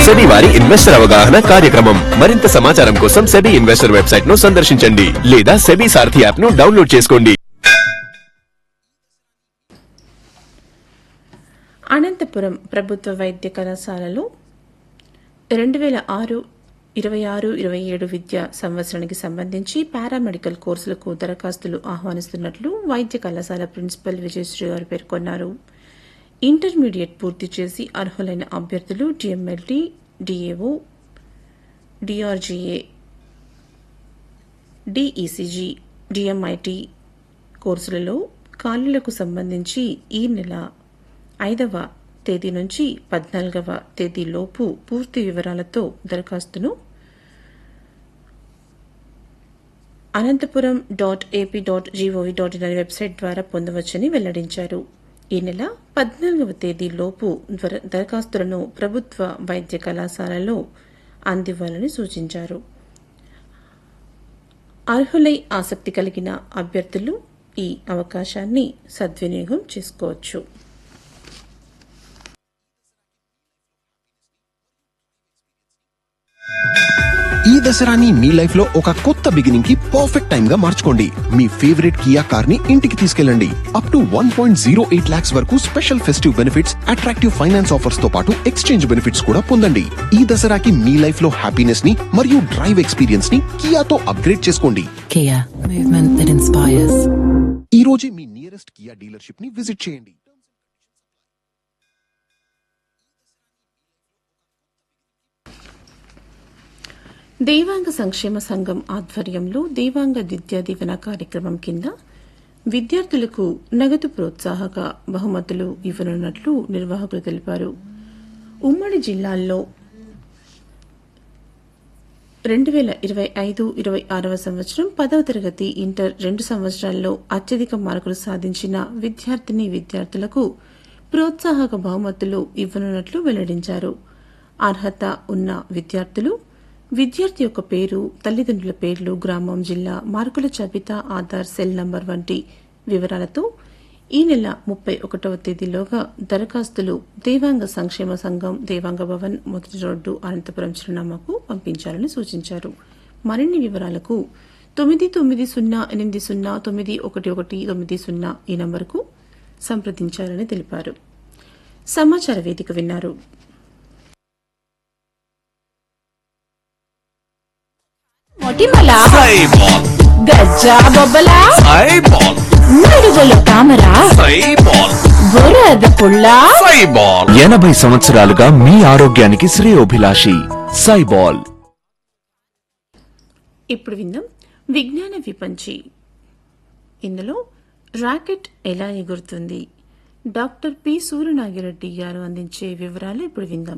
SEBI వారి investor అవగాహన కార్యక్రమం మరింత సమాచారం కోసం సెబీ ఇన్వెస్టర్ వెబ్సైట్ ను సందర్శించండి లేదా సెబీ సారథి యాప్ ను డౌన్లోడ్ చేసుకోండి అనంతపురం ప్రభుత్వ వైద్య కళాశాలలో రెండు వేల ఆరు ఇరవై ఆరు ఇరవై ఏడు విద్యా సంవత్సరానికి సంబంధించి పారామెడికల్ కోర్సులకు దరఖాస్తులు ఆహ్వానిస్తున్నట్లు వైద్య కళాశాల ప్రిన్సిపల్ విజయశ్రీ గారు పేర్కొన్నారు ఇంటర్మీడియట్ పూర్తి చేసి అర్హులైన అభ్యర్థులు DMLT DAO DRGA DECG DMIT కోర్సులలో ఖాళీలకు సంబంధించి ఈ నెల ఐదవ తేదీ నుంచి పద్నాలుగవ తేదీలోపు పూర్తి వివరాలతో దరఖాస్తును Anantapur dot AP dot GOV dot in అనే వెబ్సైట్ ద్వారా పొందవచ్చని వెల్లడించారు ఈ నెల పద్నాలుగవ తేదీలోపు త్వర- దరఖాస్తులను ప్రభుత్వ వైద్య కళాశాలలో అందివ్వాలని సూచించారు అర్హులై ఆసక్తి కలిగిన అభ్యర్థులు ఈ అవకాశాన్ని సద్వినియోగం చేసుకోవచ్చు ఈ దసరాని మీ లైఫ్ లో ఒక కొత్త బిగినింగ్ కి పర్ఫెక్ట్ టైం గా మార్చుకోండి మీ ఫేవరెట్ కియా కార్ ని ఇంటికి తీసుకెళ్ళండి up to one point zero eight lakhs వరకు special festive benefits attractive finance offers తో పాటు ఎక్స్చేంజ్ బెనిఫిట్స్ కూడా పొందండి ఈ దసరాకి మీ లైఫ్ లో హ్యాపీనెస్ ని మరియు డ్రైవ్ ఎక్స్పీరియన్స్ ని కియాతో అప్గ్రేడ్ చేసుకోండి Kia, movement that inspires. ఈ రోజే మీ నియరెస్ట్ కియా డీలర్షిప్ ని విజిట్ చేయండి దేవాంగ సంక్షేమ సంఘం ఆధ్వర్యంలో దేవాంగ విద్యా దీవెన కార్యక్రమం కింద విద్యార్థులకు నగదు ప్రోత్సాహక బహుమతులు ఇవ్వనున్నట్లు నిర్వాహకులు తెలిపారు ఉమ్మడి జిల్లాల్లో రెండు వేల ఇరవై ఐదు ఇరవై ఆరవ సంవత్సరం పదవ తరగతి ఇంటర్ రెండు సంవత్సరాల్లో అత్యధిక మార్కులు సాధించిన విద్యార్థిని విద్యార్థులకు ప్రోత్సాహక బహుమతులు ఇవ్వనున్నట్లు వెల్లడించారు అర్హత ఉన్న విద్యార్థులు విద్యార్థి యొక్క పేరు తల్లిదండ్రుల పేర్లు గ్రామం జిల్లా మార్కుల జాబితా ఆధార్ సెల్ నంబర్ వంటి వివరాలతో ఈ నెల ముప్పై ఒకటవ తేదీలోగా దరఖాస్తులు దేవాంగ సంక్షేమ సంఘం దేవాంగ భవన్ మొదటి రోడ్డు అనంతపురం చిరునామాకు పంపించాలని సూచించారు మరిన్ని వివరాలకు తొమ్మిది తొమ్మిది సున్నా ఎనిమిది సున్నా తొమ్మిది ఒకటి ఒకటి తొమ్మిది సున్నా ఈ నంబరుకు సంప్రదించాలని తెలిపారు సమాచార వేదిక విన్నారు మొటిమల గజ్జా బొబ్బల నడుగుల తామర బురద పుల్ల ఎనభై సంవత్సరాలుగా మీ ఆరోగ్యానికి శ్రేయోభిలాషి సైబాల్ ఇప్పుడు విందాం విజ్ఞాన విపంచి ఇందులో రాకెట్ ఎలా ఎగురుతుంది డాక్టర్ పి సూర్యనాగిరెడ్డి గారు అందించే వివరాలు ఇప్పుడు విందాం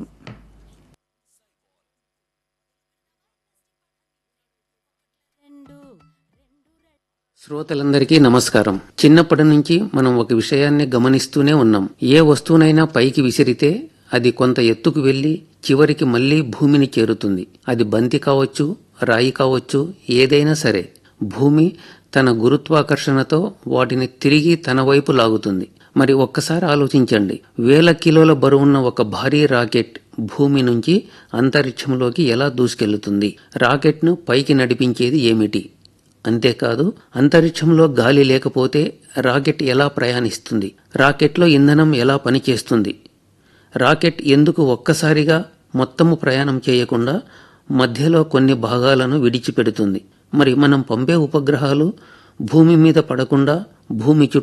శ్రోతలందరికీ నమస్కారం చిన్నప్పటి నుంచి మనం ఒక విషయాన్ని గమనిస్తూనే ఉన్నాం ఏ వస్తువునైనా పైకి విసిరితే అది కొంత ఎత్తుకు వెళ్లి చివరికి మళ్లీ భూమిని చేరుతుంది అది బంతి కావచ్చు రాయి కావచ్చు ఏదైనా సరే భూమి తన గురుత్వాకర్షణతో వాటిని తిరిగి తన వైపు లాగుతుంది మరి ఒక్కసారి ఆలోచించండి వేల కిలోల బరువున్న ఒక భారీ రాకెట్ భూమి నుంచి అంతరిక్షంలోకి ఎలా దూసుకెళ్లుతుంది రాకెట్ను పైకి నడిపించేది ఏమిటి అంతేకాదు అంతరిక్షంలో గాలి లేకపోతే రాకెట్ ఎలా ప్రయాణిస్తుంది రాకెట్లో ఇంధనం ఎలా పనిచేస్తుంది రాకెట్ ఎందుకు ఒక్కసారిగా మొత్తము ప్రయాణం చేయకుండా మధ్యలో కొన్ని భాగాలను విడిచిపెడుతుంది మరి మనం పంపే ఉపగ్రహాలు భూమి మీద పడకుండా భూమి చుట్టూ